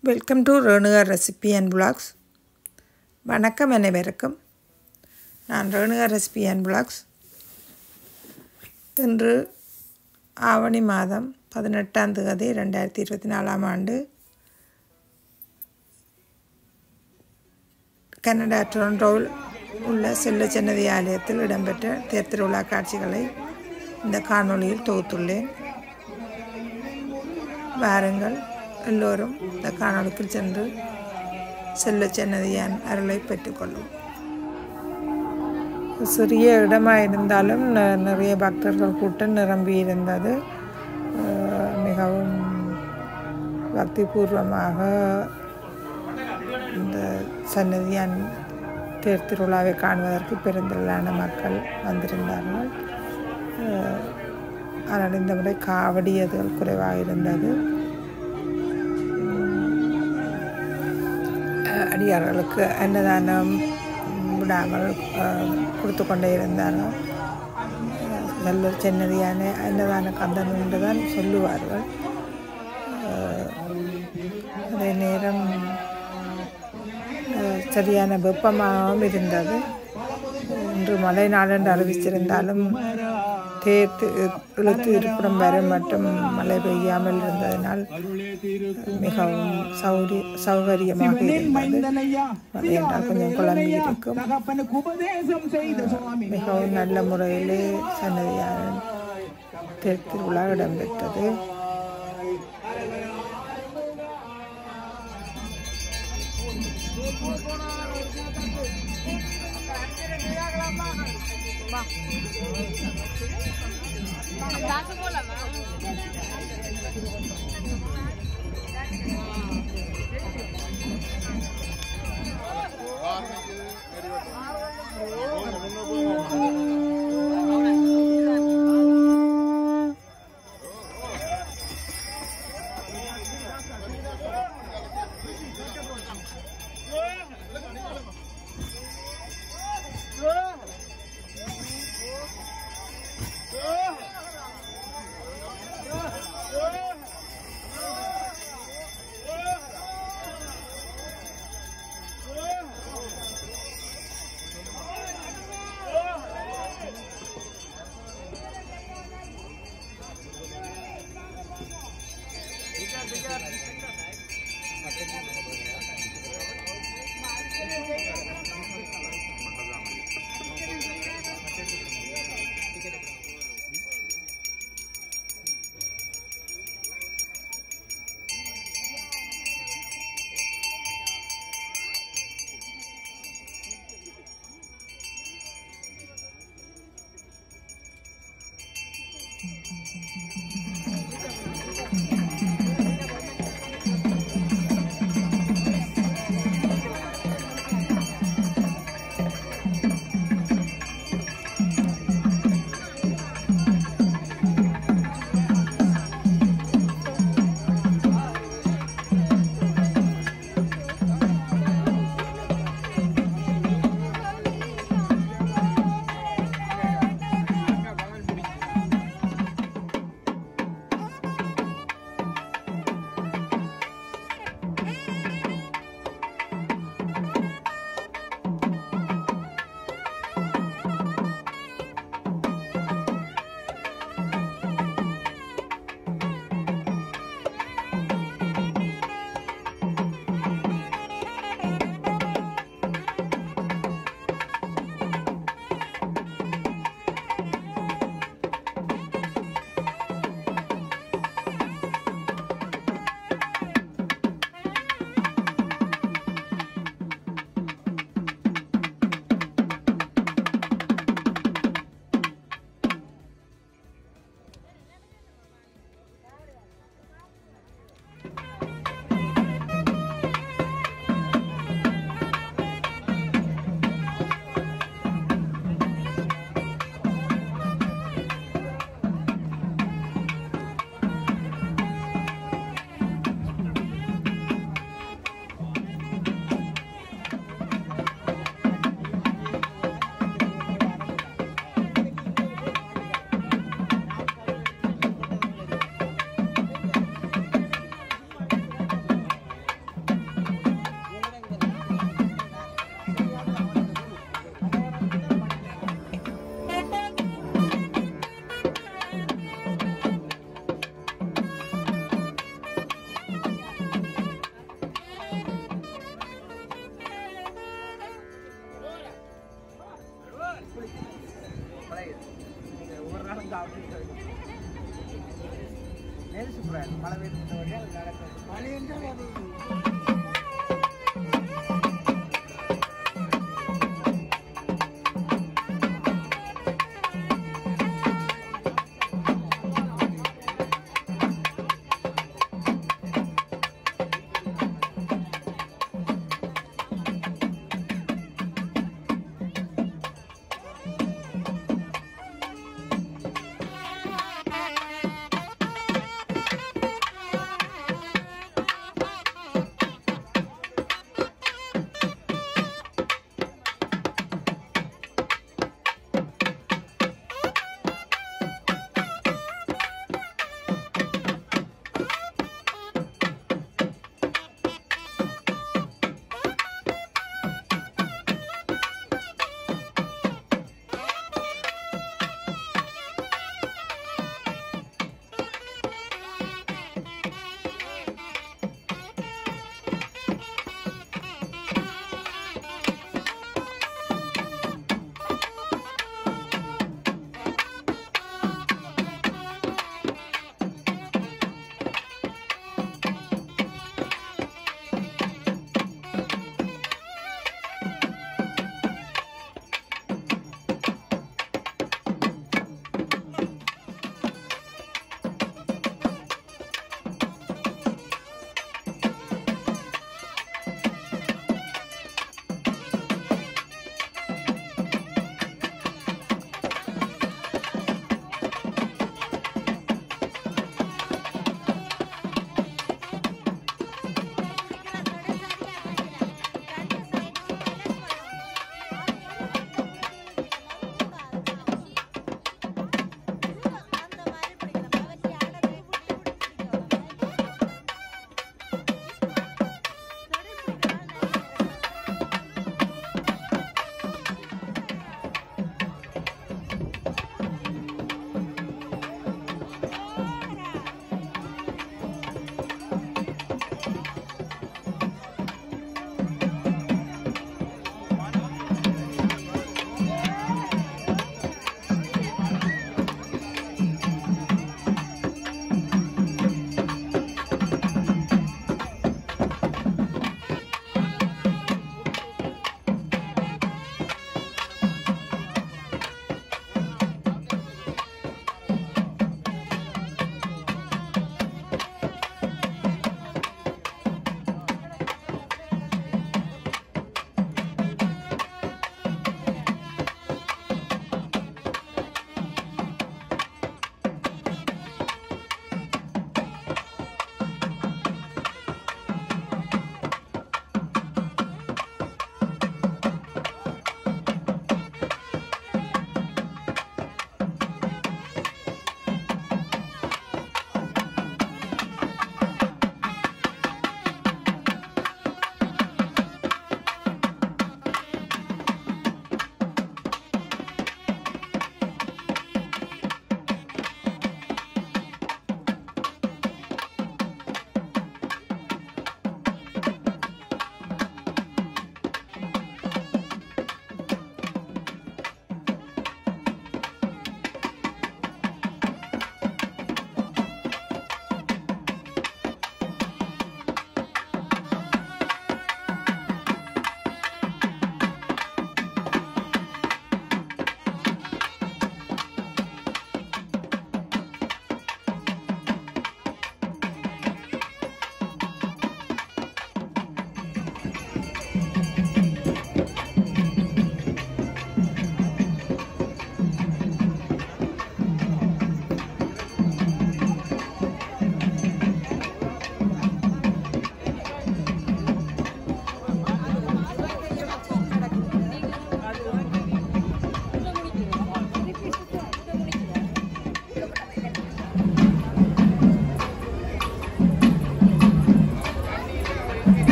welcome to Renuka recipe and blogs வணக்கம் அனைவருக்கும் நான் ரேணுகா ரெசிபி அண்ட் பிளாக்ஸ் இன்று ஆவணி மாதம் பதினெட்டாம் தேதி ரெண்டாயிரத்தி இருபத்தி நாலாம் ஆண்டு கனடா டொரண்டோவில் உள்ள செல்ல சென்னதி ஆலயத்தில் இடம்பெற்ற தேர் திருவிழா காட்சிகளை இந்த காணொளியில் தொகுத்துள்ளேன் வாருங்கள் எல்லோரும் இந்த காணொளிக்கு சென்று செல்ல சென்னதியான் அருளை பெற்றுக்கொள்ளும் சிறிய இடமாக இருந்தாலும் ந- நிறைய பக்தர்கள் கூட்டம் நிரம்பி இருந்தது அஹ் மிகவும் பக்திபூர்வமாக இந்த சன்னதியான் தேர் திருவிழாவை காணுவதற்கு பெருந்திரளான மக்கள் வந்திருந்தார்கள் அஹ் ஆனால் இந்த முறை காவடியதுகள் குறைவாக இருந்தது அஹ் அடியார்களுக்கு அன்னதானம் விடாமல் அஹ், கொடுத்து கொண்டே இருந்தார்கள் அஹ், நல்ல சென்னதியான அன்னதான கந்தன் என்று தான் சொல்லுவார்கள் அஹ், அதே நேரம் அஹ், சரியான வெப்பமாகவும் இருந்தது இன்று மழை நாள் என்று அறிவிச்சிருந்தாலும் தேர்த்து இழுத்து இருப்பிடம் வரை மட்டும் மழை பெய்யாமல் இருந்ததினால் மிகவும் சௌரி சௌகரியமாக இருந்தது மழை என்றால் கொஞ்சம் குழம்பி இருக்கும் தகப்பனுக்கு உபதேசம் செய்த சுவாமி மிகவும் நல்ல முறையிலே சன்னதியான தேர் திருவிழா இடம்பெற்றது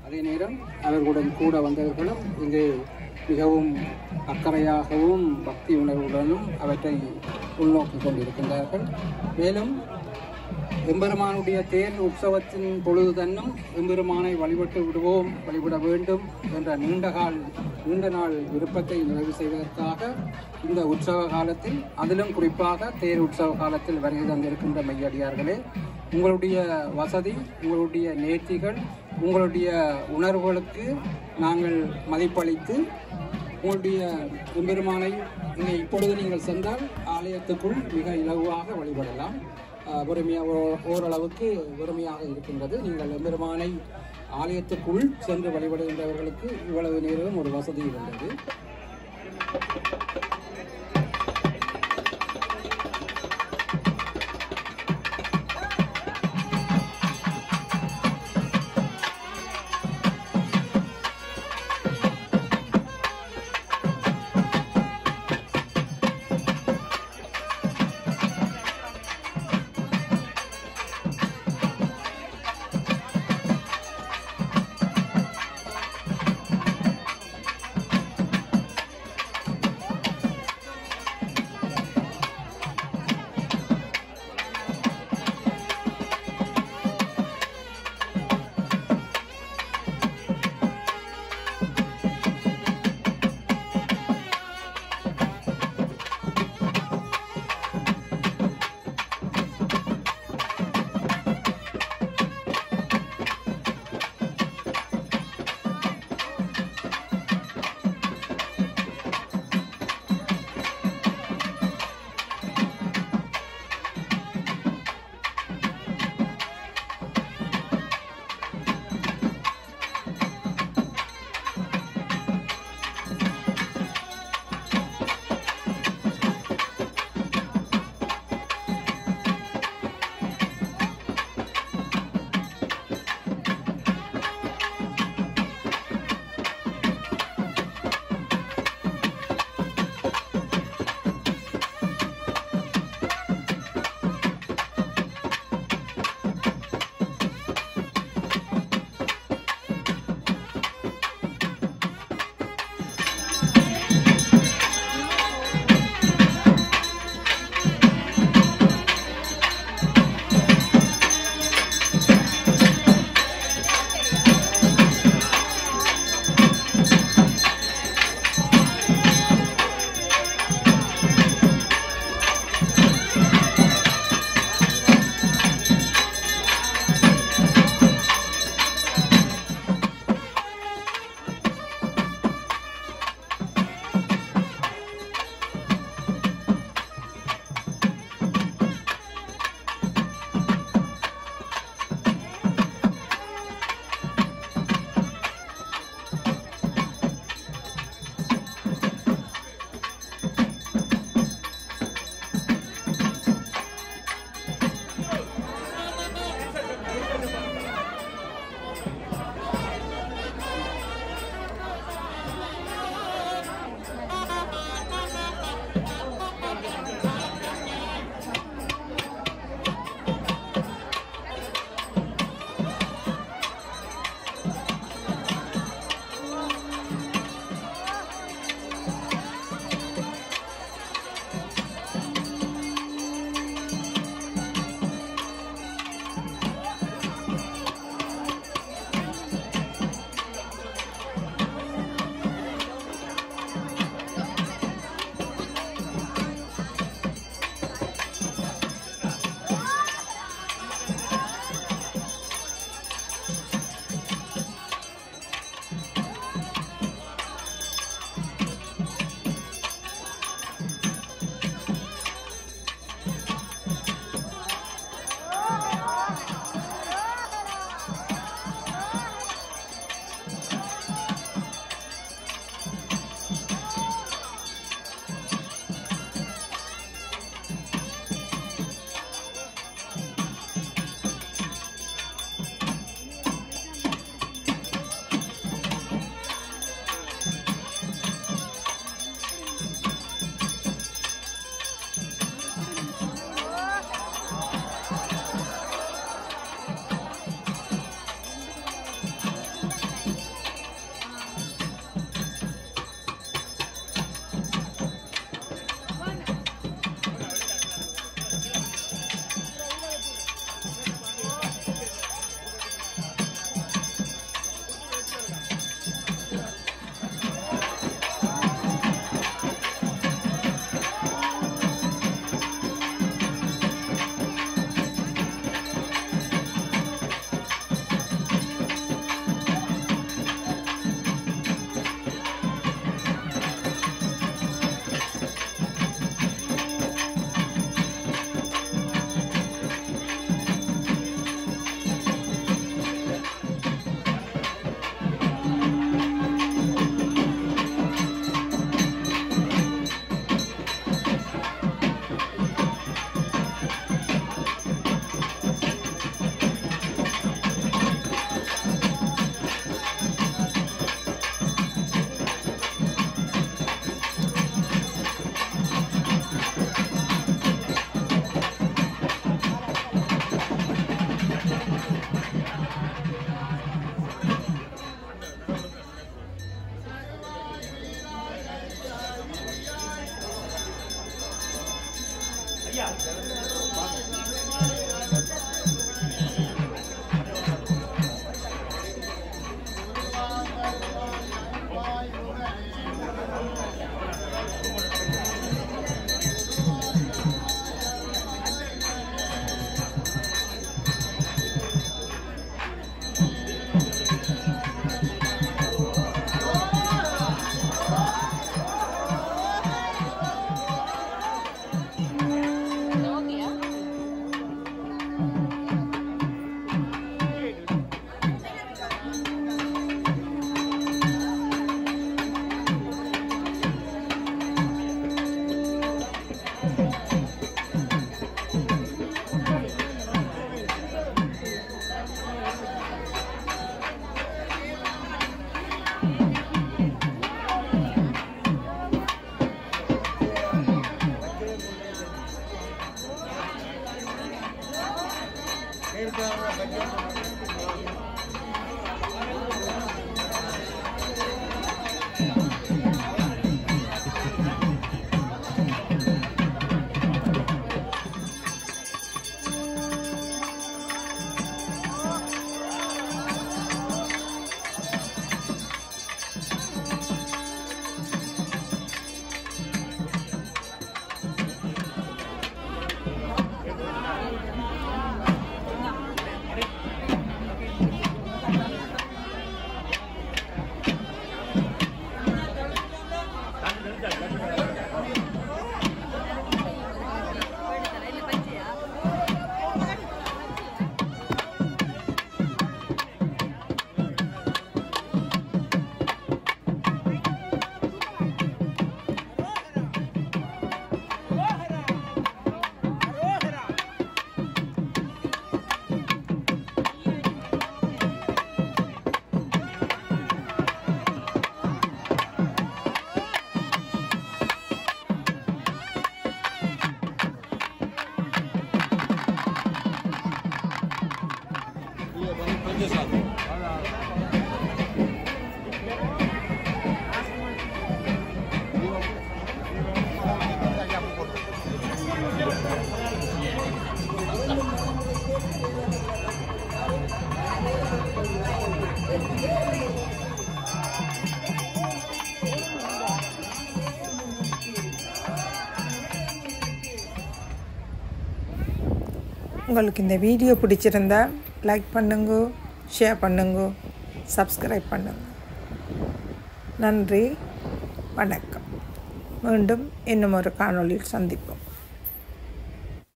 அதே நேரம் அவர்களுடன் கூட வந்தவர்களும் இங்கு மிகவும் அக்கறையாகவும் பக்தி உணர்வுடனும் அவற்றை உள்நோக்கி கொண்டிருக்கின்றார்கள் மேலும் எம்பெருமானுடைய தேர் உற்சவத்தின் பொழுது தன்னும் எம்பெருமானை வழிபட்டு விடுவோம் வழிபட வேண்டும் என்ற நீண்டகால் நீண்ட நாள் விருப்பத்தை நிறைவு செய்வதற்காக இந்த உற்சவ காலத்தில் அதிலும் குறிப்பாக தேர் உற்சவ காலத்தில் வருகை தந்திருக்கின்ற மையடியார்களே உங்களுடைய வசதி உங்களுடைய நேர்த்திகள் உங்களுடைய உணர்வுகளுக்கு நாங்கள் மதிப்பளித்து உங்களுடைய எம்பெருமானை இங்கே இப்பொழுது நீங்கள் சென்றால் ஆலயத்துக்குள் மிக இலகுவாக வழிபடலாம் ஆஹ் பொறுமையாக ஓ- ஓரளவுக்கு பொறுமையாக இருக்கின்றது நீங்கள் எம்பெருமானை ஆலயத்துக்குள் சென்று வழிபடுகின்றவர்களுக்கு இவ்வளவு நேரம் ஒரு வசதி இருந்தது உங்களுக்கு இந்த வீடியோ பிடிச்சிருந்தா லைக் பண்ணுங்க ஷேர் பண்ணுங்க சப்ஸ்கிரைப் பண்ணுங்க நன்றி வணக்கம் மீண்டும் இன்னும் ஒரு காணொளியில் சந்திப்போம்